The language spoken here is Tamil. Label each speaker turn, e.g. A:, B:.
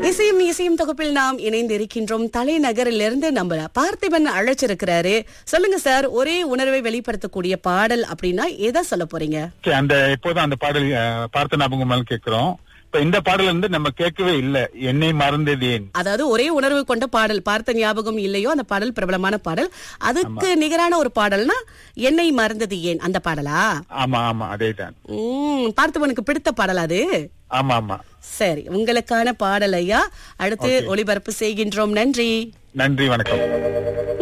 A: இசையும் இசையும் தொகுப்பில் நாம் இணைந்து இருக்கின்றோம் தலைநகரிலிருந்து நம்ம பார்த்திபன் அழைச்சிருக்கிறாரு சொல்லுங்க சார் ஒரே உணர்வை வெளிப்படுத்தக்கூடிய பாடல் அப்படின்னா எதை சொல்ல போறீங்க
B: Okay, அந்த இப்போதான் அந்த பாடல் அஹ், பார்த்த ஞாபகம் மேல கேட்கிறோம் இப்ப இந்த பாடல் வந்து நம்ம கேட்கவே இல்ல என்னை மறந்தது ஏன்
A: அதாவது ஒரே உணர்வு கொண்ட பாடல் பார்த்த ஞாபகம் இல்லையோ அந்த பாடல் பிரபலமான பாடல் அதுக்கு நிகரான ஒரு பாடல்னா என்னை மறந்தது ஏன் அந்த பாடலா
B: ஆமா ஆமா அதேதான்
A: உம் பார்த்திபனுக்கு பிடித்த பாடல் அது
B: ஆமா ஆமா
A: சரி உங்களுக்கான பாடல் ஐயா அடுத்து ஒளிபரப்பு செய்கின்றோம் நன்றி
B: நன்றி வணக்கம்